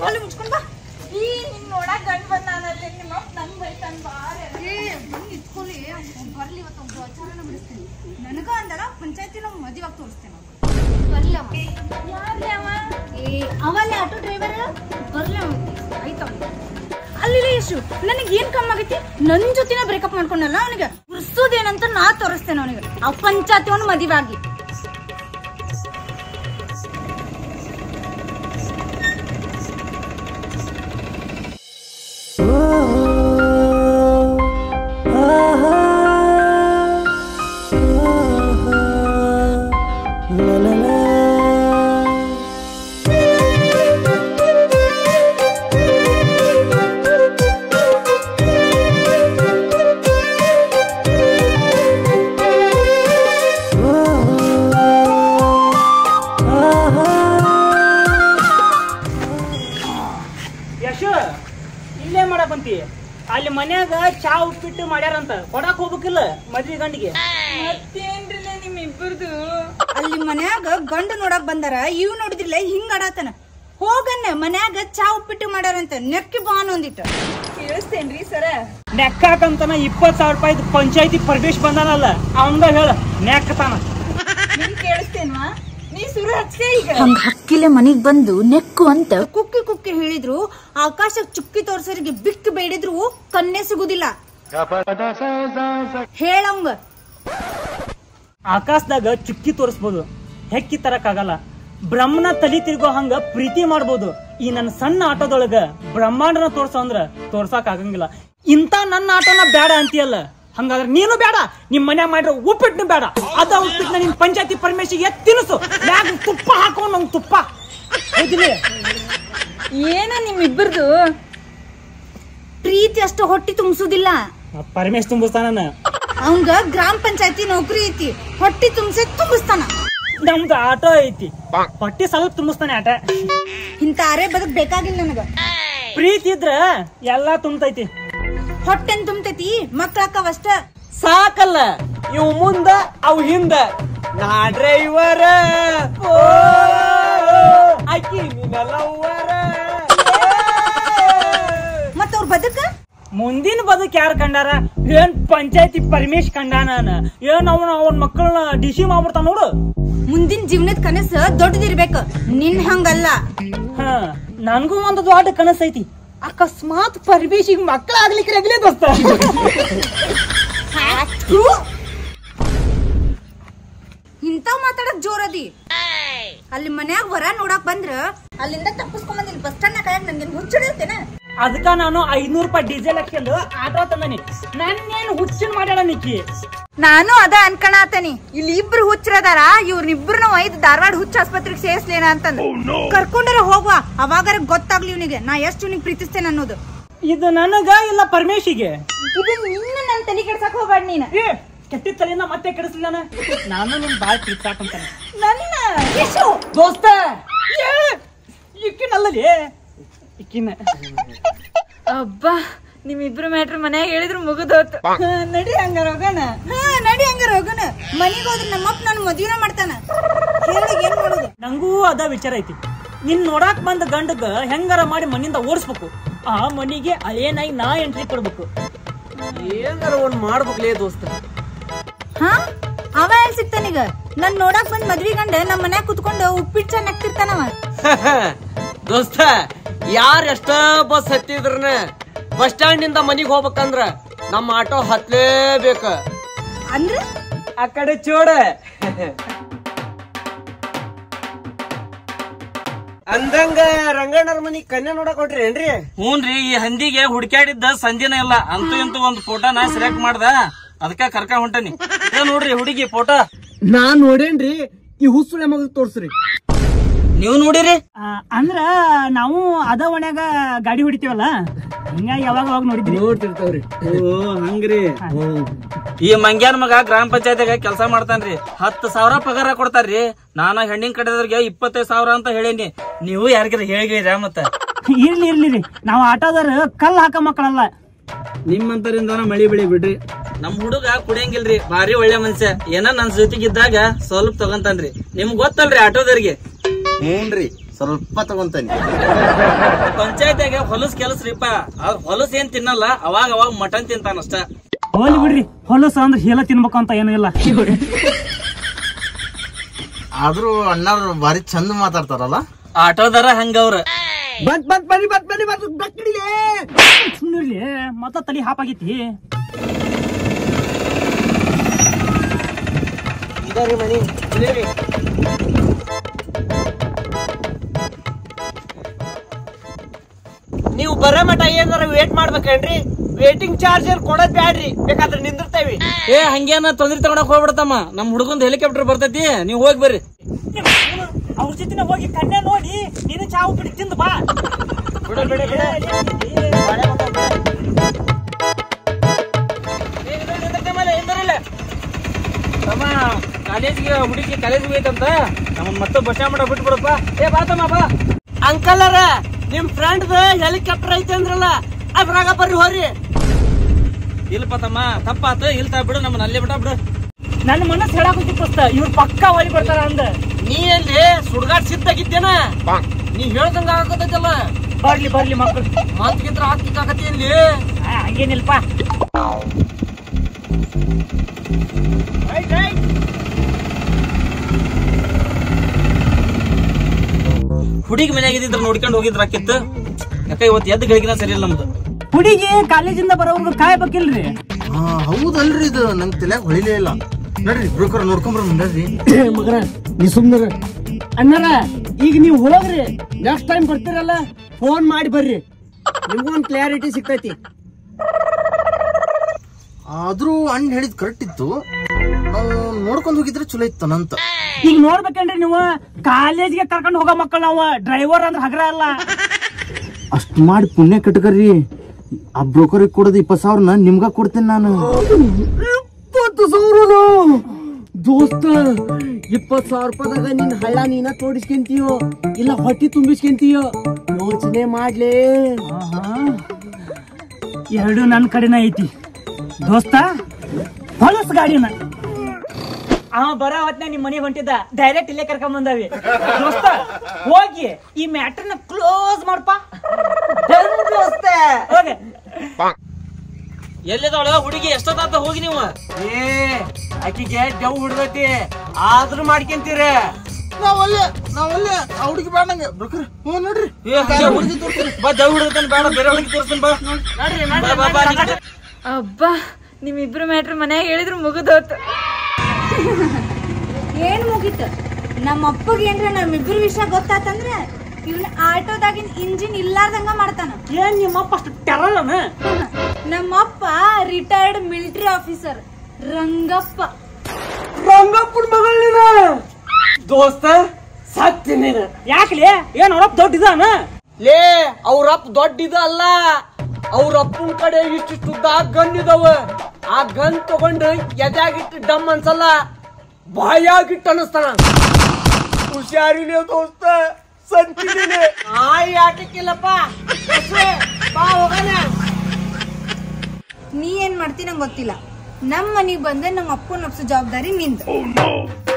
ಅಲ್ಲಿ ಮುಚ್ಕೊಂಡ್ ಬಾ ಈ ನಿನ್ ನೋಡಕ್ ಗಂಡ್ ಬಂದಾನಲ್ಲಿ ನಿಮ್ಮ ಅಪ್ಪ ನಂಗ್ ಬೈತಾನ್ ಬಾರೆ ಏ ಬಂದ್ ಇಟ್ಕೊಳ್ಳಿ ಬರ್ಲಿ ಇವತ್ತು ಒಬ್ಬ ಆಚಾರನ ಬಿಡಿಸ್ತೀನಿ ನನಗ ಅಂದಲ್ಲ ಪಂಚಾಯತಿ ನಾವು ಮದುವೆ ತೋರಿಸ್ತೇನೆ ಬರ್ಲಿ ಅವ ಯಾರ್ಲಿ ಅವ ಏ ಅವಲ್ಲಿ ಆಟೋ ಡ್ರೈವರ್ ಬರ್ಲಿ ಅವ ಆಯ್ತು ಅಲ್ಲಿ ಯಶು ನನಗೆ ಏನ್ ಕಮ್ಮಿ ಆಗೈತಿ ನನ್ ಜೊತೆನ ಬ್ರೇಕಪ್ ಮಾಡ್ಕೊಂಡಲ್ಲ ಅವನಿಗೆ ಉರ್ಸೋದೇನಂತ ನಾ ತೋರಿಸ್ತೇನೆ ಅವನಿಗೆ ಆ ಪಂಚಾಯತಿ ಅವನು ಮದುವೆ ಆಗಿ ಯಶು ಇಲ್ಲೇ ಮಾಡಕ್ ಬಂತಿ ಅಲ್ಲಿ ಮನ್ಯಾಗ ಚಾ ಉಪ್ಪಿಟ್ಟು ಮಾಡ್ಯಾರಂತ ಕೊಡಾಕ್ ಹೋಗ್ಬೇಕಿಲ್ಲ ಮದ್ವಿ ಗಂಡಿಗೆ ಮತ್ತೇನ್ರಿಲ್ಲ ನಿಮ್ ಇಬ್ಬರದು ಅಲ್ಲಿ ಮನ್ಯಾಗ ಗಂಡು ನೋಡಕ್ ಬಂದಾರ ಇವ್ ನೋಡಿದ್ರಿಲ್ಲ ಹಿಂಗ್ ಆಡಾತನ ಹೋಗನ್ನ ಮನ್ಯಾಗ ಚಾ ಉಪ್ಪಿಟ್ಟು ಮಾಡ್ಯಾರಂತ ನೆಕ್ಕಿ ಬಾನ್ ಒಂದಿಟ್ಟು ಕೇಳಿಸ್ತೇನ್ರಿ ಸರ ನೆಕ್ಕಾಕಂತನ ಇಪ್ಪತ್ ಸಾವಿರ ರೂಪಾಯಿ ಪಂಚಾಯತಿ ಪರಮೇಶ್ ಬಂದಾನಲ್ಲ ಅವಂಗ ಹೇಳ ನೆಕ್ಕತಾನ ನಿನ್ ಕೇಳಿಸ್ತೇನ್ವಾ ನೀ ಸುರು ಹಚ್ಕೆ ಈಗ ಹಂಗ ಹಕ್ಕಿಲೆ ಮನಿಗ್ ಬಂದು ನೆಕ್ಕು ಅಂತ ಕುಕ್ಕಿ ಕುಕ್ಕಿ ಹೇಳಿದ್ರು ಆಕಾಶ ಚುಕ್ಕಿ ತೋರ್ಸರಿಗೆ ಬಿಕ್ಕಿ ಬೇಡಿದ್ರು ಕನ್ನೆ ಸಿಗುದಿಲ್ಲ ಹೇಳಂಗ ಆಕಾಶದಾಗ ಚುಕ್ಕಿ ತೋರಿಸ್ಬೋದು ಹೆಕ್ಕಿ ತರಕ್ಕಾಗಲ್ಲ ಬ್ರಹ್ಮನ ತಲಿ ತಿರ್ಗೋ ಹಂಗ ಪ್ರೀತಿ ಮಾಡ್ಬೋದು ಈ ನನ್ನ ಸಣ್ಣ ಆಟೋದೊಳಗ ಬ್ರಹ್ಮಾಂಡನ ತೋರ್ಸೋ ಅಂದ್ರ ತೋರ್ಸಕ್ ಆಗಂಗಿಲ್ಲ ಇಂತ ನನ್ನ ಆಟೋನ ಬೇಡ ಅಂತೀಯಲ್ಲ ಹಂಗಾದ್ರೆ ನೀನು ಬೇಡ ನಿಮ್ ಮನ್ಯಾಗ ಮಾಡಿರೋ ಉಪ್ಪಿಟ್ಟು ಬೇಡ ಅದ ಉಪ್ಪಿಟ್ಟು ನಿನ್ ಪಂಚಾಯತಿ ಪರಮೇಶಿಗೆ ತಿನ್ನಿಸು ಮ್ಯಾಗ ತುಪ್ಪ ಹಾಕೋ ನಂಗ್ ತುಪ್ಪ ಹೌದಿಲ್ಲ ಏನ ನಿಮ್ ಇಬ್ಬರದು ಪ್ರೀತಿ ಅಷ್ಟು ಹೊಟ್ಟಿ ತುಂಬಿಸುದಿಲ್ಲ ಪರಮೇಶ್ ತುಂಬಿಸ್ತಾನ ಅವಂಗ ಗ್ರಾಮ ಪಂಚಾಯತಿ ನೌಕರಿ ಐತಿ ಹೊಟ್ಟಿ ತುಂಬಿಸಿ ತುಂಬಿಸ್ತಾನ ನಮ್ದು ಆಟೋ ಐತಿ ಹೊಟ್ಟಿ ಸ್ವಲ್ಪ ತುಂಬಿಸ್ತಾನೆ ಆಟ ಇಂತಾರೆ ಬದುಕ್ ಬೇಕಾಗಿಲ್ಲ ನನಗ ಪ್ರೀತಿ ಇದ್ರ ಎಲ್ಲಾ ತುಂಬತೈತಿ ಹೊಟ್ಟೆನ್ ತುಂಬತೈತಿ ಮಕ್ಳಕ್ಕವಷ್ಟ ಸಾಕಲ್ಲ ಇವ್ ಮುಂದ ಅವ್ ಹಿಂದ ನಾ ಡ್ರೈವರ ಅಕ್ಕಿ ನಿನ್ನ ಲವ್ವರ ಮತ್ತ ಅವ್ರ ಬದುಕ ಮುಂದಿನ ಬದುಕ್ ಯಾರು ಕಂಡಾರ ಏನ್ ಪಂಚಾಯತಿ ಪರಮೇಶ್ ಕಂಡಾನ ಏನ್ ಅವನ ಅವನ್ ಮಕ್ಕಳನ್ನ ಡಿಸಿ ಮಾಡ್ಬಿಡ್ತಾನ ನೋಡು ಮುಂದಿನ ಜೀವನದ ಕನಸು ದೊಡ್ಡದಿರ್ಬೇಕು ನಿನ್ ಹಂಗಲ್ಲ ಹ ನನ್ಗೂ ಒಂದು ದೊಡ್ಡ ಕನಸೈತಿ ಅಕಸ್ಮಾತ್ ಪರಮೇಶಿಗೆ ಮಕ್ಕಳ ಆಗ್ಲಿಕ್ಕೆ ರಗಲೇ ದೋಸ್ತ ಇಂತಾವ್ ಮಾತಾಡಕ್ ಜೋರದಿ ಅಲ್ಲಿ ಮನ್ಯಾಗ ಹೊರ ನೋಡಕ್ ಬಂದ್ರ ಅಲ್ಲಿಂದ ತಪ್ಪಿಸ್ಕೊಂಡ್ ಬಂದಿಲ್ಲ ಬಸ್ ಸ್ಟಾಂಡ್ ಕಾಯಕ್ ನನ್ಗೆ ಹುಚ್ಚಿಡಿರ್ತೇನೆ ಅದಕ್ಕ ನಾನು ಐನೂರು ರೂಪಾಯಿ ಡೀಸೆಲ್ ಹಾಕ್ಯಂದು ಆಟೋ ತಂದನಿ ನನ್ನೇನು ಹುಚ್ಚಿನ ಮಾಡ್ಯಾಳ ನಿಕ್ಕಿ ನಾನು ಅದ ಅನ್ಕಣಾತನಿ ಇಲ್ಲಿ ಇಬ್ರು ಹುಚ್ಚರದಾರ ಇವ್ರನ್ನಿಬ್ರನ್ನ ಒಯ್ದು ಧಾರವಾಡ ಹುಚ್ಚ ಆಸ್ಪತ್ರೆಗೆ ಸೇರಿಸ್ಲೇನ ಅಂತಂದ ಕರ್ಕೊಂಡರ ಹೋಗುವ ಅವಾಗಾರ ಗೊತ್ತಾಗ್ಲಿ ಇವನಿಗೆ ನಾ ಎಷ್ಟು ಇವ್ನಿಗೆ ಪ್ರೀತಿಸ್ತೇನೆ ಅನ್ನೋದು ಇದು ನನಗ ಇಲ್ಲ ಪರಮೇಶಿಗೆ ಇದು ನಿನ್ನ ನನ್ ತಲೆ ಕೆಡ್ಸಕ್ ಹೋಗ್ಬೇಡ ನೀನ್ ಏ ಕೆಟ್ಟಿದ ತಲೆಯಿಂದ ಮತ್ತೆ ಕೆಡಿಸ್ಲಿಲ್ಲ ನಾನು. ನಾನು ನಿಮ್ ಬಾಳ್ ಪ್ರೀತಿಸಾಕಂತಾನೆ ನನ್ನ ಯಶು ದೋಸ್ತ ಇಕ್ಕಿನಲ್ಲಲಿ ಇಕ್ಕಿನ ಅಬ್ಬಾ ನಿಮ್ಮಿಬ್ರು ಮ್ಯಾಟ್ರ್ ಮನ್ಯಾಗ ಹೇಳಿದ್ರು ಮುಗಿದೋತು ನಡಿ ಹಂಗಾರ ಹೋಗೋಣ ಹಾ ನಡಿ ಹಂಗಾರ ಹೋಗೋಣ ಮನಿಗ್ ಹೋದ್ರೆ ನಮ್ಮಪ್ಪ ನನ್ ಮದ್ವಿನ ಮಾಡ್ತಾನ ಹೇಳಿ ಏನ್ ಮಾಡೋದು ನಂಗೂ ಅದ ವಿಚಾರ ಐತಿ ನಿನ್ ನೋಡಾಕ್ ಬಂದ ಗಂಡಗ ಹೆಂಗಾರ ಮಾಡಿ ಮನಿಂದ ಓಡಿಸ್ಬೇಕು ಆ ಮನಿಗೆ ಅಳೇನಾಗಿ ನಾ ಎಂಟ್ರಿ ಕೊಡ್ಬೇಕು ಏನಾರ ಒಂದ್ ಮಾಡ್ಬೇಕ್ಲೇ ದೋಸ್ತ ಹಾ ಅವ ಎಲ್ ಸಿಗ್ತಾನೀಗ ನನ್ ನೋಡಾಕ್ ಬಂದ್ ಮದ್ವಿ ಗಂಡ ನಮ್ ಮನ್ಯಾಗ ಕುತ್ಕೊಂಡು ಉಪ್ಪಿಟ್ಟು ಚೆನ್ನ ಹಾಕ್ತಿರ್ತಾನವ ದೋಸ್ತ ಯಾರ್ ಎಷ್ಟ ಬಸ್ ಹತ್ತಿದ್ರನ ಬಸ್ ಸ್ಟ್ಯಾಂಡ್ ಇಂದ ಮನಿಗ್ ಹೋಗ್ಬೇಕಂದ್ರ ನಮ್ಮ ಆಟೋ ಹತ್ಲೇಬೇಕ ಅಂದ್ರ ಆ ಕಡೆ ಚೋಡ ಅಂದಂಗ ರಂಗಣ್ಣರ ಮನಿ ಕನ್ಯಾ ನೋಡಕ್ ಹೊಂಟ್ರಿ ಏನ್ರಿ ಹ್ಞೂನ್ರಿ ಈ ಹಂದಿಗೆ ಹುಡ್ಕ್ಯಾಡಿದ್ದ ಸಂಧಿನ ಇಲ್ಲ ಅಂತೂ ಇಂತೂ ಒಂದ್ ಫೋಟೋನ ಸೆಲೆಕ್ಟ್ ಮಾಡ್ದ ಅದಕ್ಕ ಕರ್ಕ ಹೊಂಟನಿ ಇದ ನೋಡ್ರಿ ಹುಡುಗಿ ಫೋಟೋ ನಾನ್ ನೋಡೇನ್ರಿ ಈ ಹುಸುಳೆ ಮಗ ತೋರ್ಸ್ರಿ ನೀವು ನೋಡಿರಿ ಆ, ಅಂದ್ರ ನಾವು ಅದ ಒಣ್ಯಾಗ ಗಾಡಿ ಹೊಡಿತೀವಲ್ಲ ಹಿಂಗಾಗಿ ಯಾವಾಗ ಅವಾಗ ನೋಡಿದ್ರಿ ನೋಡ್ತಿರ್ತಾವ್ರಿ ಓ ಹಂಗ್ರಿ ಈ ಮಂಗ್ಯಾನ್ ಮಗ ಗ್ರಾಮ ಪಂಚಾಯತಿಗ ಕೆಲಸ ಮಾಡ್ತಾನ್ರಿ ಹತ್ತು ಸಾವಿರ ಪಗಾರ ಕೊಡ್ತಾರ್ರಿ ನಾನ ಹೆಣ್ಣಿನ ಕಡೆದವ್ರಿಗೆ ಇಪ್ಪತ್ತೈದು ಸಾವಿರ ಅಂತ ಹೇಳೇನಿ ನೀವು ಯಾರಿಗಾರ ಹೇಳಿರ ಮತ್ತ ಇರ್ಲಿ ಇರ್ಲಿ ರೀ ನಾವು ಆಟೋದಾರ ಕಲ್ ಹಾಕ ಮಕ್ಕಳಲ್ಲ ನಿಮ್ಮಂತರಿಂದ ಮಳಿ ಬೆಳಿ ಬಿಡ್ರಿ ನಮ್ ಹುಡುಗ ಕುಡಿಯಂಗಿಲ್ರಿ ಭಾರಿ ಒಳ್ಳೆ ಮನ್ಸ ಏನ ನನ್ ಜೊತೆಗಿದ್ದಾಗ ಸ್ವಲ್ಪ ತಗೊಂತಾನ್ರಿ ನಿಮ್ಗ್ ಗೊತ್ತಲ್ರಿ ಆಟೋದವ್ರಿಗೆ ಹ್ಞೂನ್ರಿ ಸ್ವಲ್ಪ ತಗೊಂತಾನೆ ಪಂಚಾಯತ್ಯಾಗ ಹೊಲಸ್ ಕೆಲಸ ರೀಪ ಅವ್ರ ಹೊಲಸ್ ಏನ್ ತಿನ್ನಲ್ಲ ಅವಾಗ ಅವಾಗ ಮಟನ್ ತಿಂತಾನಷ್ಟ ಹೋಲಿ ಬಿಡ್ರಿ ಹೊಲಸ ಅಂದ್ರೆ ಹೇಳ ತಿನ್ಬೇಕು ಅಂತ ಏನೂ ಇಲ್ಲ ಆದ್ರೂ ಅಣ್ಣಾರು ಭಾರಿ ಚಂದ ಮಾತಾಡ್ತಾರಲ್ಲ ಆಟೋದಾರ ಹಂಗವ್ರ ಸುಮ್ಮನಿರ್ಲಿ ಮತ್ತ ತಲಿ ಹಾಪಾಗೈತಿ ನೀವು ಬರೋ ಮಟ ಏನಾರ ವೇಟ್ ಮಾಡ್ಬೇಕೇನ್ರಿ ವೇಟಿಂಗ್ ಚಾರ್ಜರ್ ಕೊಡೋದ್ ಬ್ಯಾಡ್ರಿ ಬೇಕಾದ್ರೆ ನಿಂದಿರ್ತೇವಿ ಏ ಹಂಗೇನ ತೊಂದ್ರೆ ತಗೊಳಕ್ ಹೋಗ್ಬಿಡತಮ್ಮ ನಮ್ ಹುಡುಗಂದ್ ಹೆಲಿಕಾಪ್ಟರ್ ಬರ್ತೈತಿ ನೀವ್ ಹೋಗಿ ಬರ್ರಿ ಅವ್ರ ಜೊತೆ ಹೋಗಿ ಕನ್ಯಾ ನೋಡಿ ನೀನು ಚಾ ಉಪ್ಪಿಟ್ಟು ತಿಂದು ಬಾ ಬಿಡು ಬಿಡು ಬಿಡು ತಮ್ಮ ಕಾಲೇಜ್ಗೆ ಹುಡುಗಿ ಕಾಲೇಜ್ಗೆ ಹೋಯ್ತಂತ ನಮ್ಮನ್ ಮತ್ತೆ ಬಸ್ ಸ್ಟ್ಯಾಂಡ್ ಮಾಡ ಬಿಟ್ಬಿಡಪ್ಪ ಏ ಬಾ ತಮ್ಮ ಬಾ ಅಂಕಲ್ ಅರ ನಿಮ್ ಫ್ರೆಂಡ್ ಹೆಲಿಕಾಪ್ಟರ್ ಐತೆ ಅಂದ್ರಲ್ಲ ಅದ್ರಾಗ ಬರ್ರಿ ಹೋರಿ ಇಲ್ಪ ತಮ್ಮ ತಪ್ಪಾತ ಇಲ್ತಾ ಬಿಡು ನಮ್ಮನ್ನ ಅಲ್ಲೇ ಬಿಡ ಬಿಡು ನನ್ನ ಮನಸ್ಸು ಹೇಳಾಕತ್ತಿತ್ತ ಇವ್ರು ಪಕ್ಕಾ ಒಲಿ ಬರ್ತಾರ ಅಂದ ನೀ ಎಲ್ಲಿ ಸುಡ್ಗಾಡ್ ಸಿದ್ದಾಗಿದ್ದೇನ ನೀ ಹೇಳ್ದಂಗ ಆಗತ್ತಲ್ಲ ಬರ್ಲಿ ಬರ್ಲಿ ಮಕ್ಕಳು ಮತ್ಗಿಂತ್ರ ಹಾಕ್ಲಿಕ್ಕಾಗತ್ತೆ ಇಲ್ಲಿ ಆ, ಹಂಗೇನಿಲ್ಪ ಹುಡುಗಿ ಮನ್ಯಾಗ ಇದ್ದಿದ್ರ ನೋಡ್ಕೊಂಡು ಹೋಗಿದ್ರ ಆಕಿತ್ತು ಯಾಕ ಇವತ್ತು ಎದ್ದು ಗಳಿಗಿನ ಸರಿ ಇಲ್ಲ ನಮ್ದು ಹುಡುಗಿ ಕಾಲೇಜಿಂದ ಬರೋರ್ಗು ಕಾಯ್ಬೇಕಿಲ್ರಿ ಹಾ ಹೌದಲ್ರಿ ಇದು ನಂಗೆ ತಲೆಯಾಗ ಹೊಳಿಲೇ ಇಲ್ಲ ನಡ್ರಿ ಬ್ರೋಕರ್ ನೋಡ್ಕೊಂಬ್ರ ನಡ್ರಿ ಮಗನ ನೀ ಸುಮ್ನರ ಅಣ್ಣಾರ ಈಗ ನೀವು ಹೋಗ್ರಿ ನೆಕ್ಸ್ಟ್ ಟೈಮ್ ಬರ್ತೀರಲ್ಲ ಫೋನ್ ಮಾಡಿ ಬರ್ರಿ ನಿಮ್ಗೊಂದ್ ಕ್ಲಾರಿಟಿ ಸಿಗ್ತೈತಿ ಆದ್ರೂ ಅಣ್ಣ ಹೇಳಿದ್ ಕರೆಕ್ಟ್ ಇತ್ತು ನಾವು ನೋಡ್ಕೊಂಡ್ ಹೋಗಿದ್ರೆ ಚಲೋ ಇತ್ತನಂತ ಈಗ ನೋಡ್ಬೇಕೇನ್ರಿ ನೀವು ಕಾಲೇಜ್ಗೆ ಕರ್ಕೊಂಡು ಹೋಗೋ ಮಕ್ಕಳು ನಾವು ಡ್ರೈವರ್ ಅಂದ್ರೆ ಹಗ್ರ ಅಲ್ಲ ಅಷ್ಟ್ ಮಾಡಿ ಪುಣ್ಯ ಕಟ್ಕರ್ರಿ ಆ ಬ್ರೋಕರಿಗೆ ಕೊಡೋದು ಇಪ್ಪತ್ ಸಾವಿರನ ನಿಮ್ಗ ಕೊಡ್ತೇನೆ ನಾನು ಇಪ್ಪತ್ತು ಸಾವಿರ ದೋಸ್ತ ಇಪ್ಪತ್ ಸಾವಿರ ರೂಪಾಯಿದಾಗ ನಿನ್ ಹಳ್ಳ ನೀನ ತೋಡಿಸ್ಕೊಂತೀಯೋ ಇಲ್ಲ ಹೊಟ್ಟಿ ತುಂಬಿಸ್ಕೊಂತೀಯೋ ಯೋಚನೆ ಮಾಡ್ಲೇ ಎರಡು ನನ್ನ ಕಡೆನ ಐತಿ ದೋಸ್ತ ಹೊಲಸ್ ಗಾಡಿನ ಅವ ಬರೋ ಹೊತ್ನ ನಿಮ್ ಮನೆಗೆ ಹೊಂಟಿದ್ದ ಡೈರೆಕ್ಟ್ ಇಲ್ಲೇ ಕರ್ಕೊಂಡ್ ಬಂದಾವಿ ದೋಸ್ತ ಹೋಗಿ ಈ ಮ್ಯಾಟರ್ನ ಕ್ಲೋಸ್ ಮಾಡಪ್ಪ ದೋಸ್ತ ಹೋಗಿ ಎಲ್ಲಿದಾಳ ಹುಡುಗಿ ಎಷ್ಟೊತ್ತಾತ ಹೋಗಿ ನೀವು ಏ ಆಕಿಗೆ ಡವ್ ಹುಡ್ದೈತಿ ಆದ್ರೂ ಮಾಡ್ಕೊಂತೀರ ನಾವಲ್ಲೇ ನಾವಲ್ಲೇ ಆ ಹುಡುಗಿ ಬೇಡ ನಂಗೆ ಬ್ರೋಕರ್ ಹ್ಞೂ ನೋಡ್ರಿ ಏ, ಹಂಗೆ ಹುಡುಗಿ ತೋರ್ಸ್ತೀನಿ. ಬಾ ದೇವ್ ಹಿಡಿದೈತೇನ್ ಬೇಡ ಬೇರೆ ಹುಡುಗಿ ತೋರಿಸ್ತೀನಿ ಬಾ ಬಾ, ಬಾ, ಬಾ, ನೀ- ಅಬ್ಬಾ ನಿಮ್ಮಿಬ್ರು ಮ್ಯಾಟ್ರ್ ಮನ್ಯಾಗ ಹೇಳಿದ್ರು ಮುಗಿದೋತು ಏನ್ ಮುಗೀತು ನಮ್ಮ ಅಪ್ಪಗೆ ಏನ್ರ ನಮ್ಮಿಬ್ರು ವಿಷಯ ಗೊತ್ತಾತಂದ್ರೆ ಇವ್ನ ಆಟೋದಾಗಿನ ಇಂಜಿನ್ ಇಲ್ಲಾರ್ದಂಗ ಮಾಡ್ತಾನ ಏನ್ ನಿಮ್ಮಪ್ಪ ಅಷ್ಟು ಟೆರಲ್ಲನ ನಮ್ಮಪ್ಪ ರಿಟೈರ್ಡ್ ಮಿಲಿಟರಿ ಆಫೀಸರ್ ರಂಗಪ್ಪ ರಂಗಪ್ಪನ ಮಗಳಿನ ದೋಸ್ತ ಸತ್ತಿ ನೀನು ಯಾಕ್ಲೆ ಏನ್ ಅವ್ರಪ್ಪ ದೊಡ್ಡ ಇದಾನ ಲೇ ಅವ್ರಪ್ಪ ದೊಡ್ಡ ಇದು ಅಲ್ಲ ಅವ್ರ ಅಪ್ಪನ ಕಡೆ ಇಷ್ಟಿಷ್ಟು ಉದ್ದ ಗನ್ ಇದಾವ ಆ ಗನ್ ತಗೊಂಡು ಎದ್ಯಾಗಿಟ್ಟು ಡಮ್ ಅನ್ಸಲ್ಲ ಬಾಯಾಗಿಟ್ಟು ಅನಸ್ತಾನ ಹುಷಾರಿನೇ ದೋಸ್ತ ಸಂತಿದ್ದೀನಿ ಆಯ್ ಆಟಕ್ಕಿಲ್ಲಪ್ಪ ಬಸ್ಸೇ, ಬಾ ಹೋಗೋಣ ನೀ ಏನ್ ಮಾಡ್ತಿ ನಂಗೆ ಗೊತ್ತಿಲ್ಲ ನಮ್ಮ ಮನೆಗ್ ಬಂದ್ರೆ ನಮ್ಮ ಅಪ್ಪನ ಒಪ್ಸೋ ಜವಾಬ್ದಾರಿ ನಿಂದು